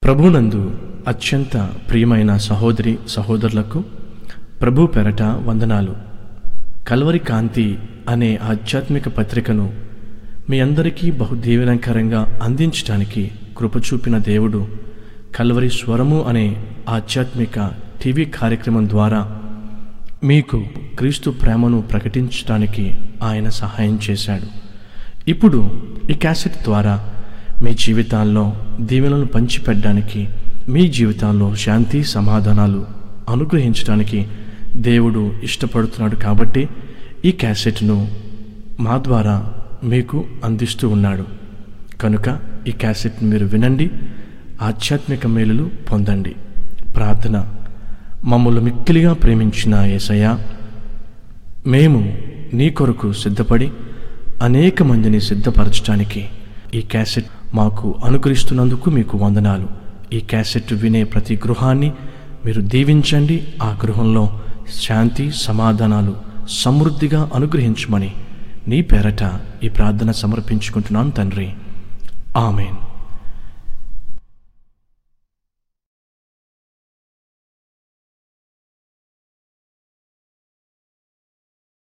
ప్రభునందు అత్యంత ప్రియమైన సహోదరి సహోదరులకు ప్రభు పెరట వందనాలు కల్వరి కాంతి అనే ఆధ్యాత్మిక పత్రికను మీ అందరికీ బహుదీవనకరంగా అందించడానికి కృప చూపిన దేవుడు కల్వరి స్వరము అనే ఆధ్యాత్మిక టీవీ కార్యక్రమం ద్వారా మీకు క్రీస్తు ప్రేమను ప్రకటించడానికి ఆయన సహాయం చేశాడు ఇప్పుడు ఈ క్యాసెట్ ద్వారా మీ జీవితాల్లో దీవెనలను పంచిపెట్టడానికి మీ జీవితాల్లో శాంతి సమాధానాలు అనుగ్రహించడానికి దేవుడు ఇష్టపడుతున్నాడు కాబట్టి ఈ క్యాసెట్ను మా ద్వారా మీకు అందిస్తూ ఉన్నాడు కనుక ఈ క్యాసెట్ మీరు వినండి ఆధ్యాత్మిక మేలులు పొందండి ప్రార్థన మమ్మల్ని మిక్కిలిగా ప్రేమించిన యేసయ్య మేము నీ కొరకు సిద్ధపడి అనేక మందిని సిద్ధపరచడానికి ఈ క్యాసెట్ మాకు అనుగ్రహిస్తున్నందుకు మీకు వందనాలు ఈ క్యాసెట్ వినే ప్రతి గృహాన్ని మీరు దీవించండి ఆ గృహంలో శాంతి సమాధానాలు సమృద్ధిగా అనుగ్రహించమని నీ పేరట ఈ ప్రార్థన సమర్పించుకుంటున్నాను తండ్రి ఆమెన్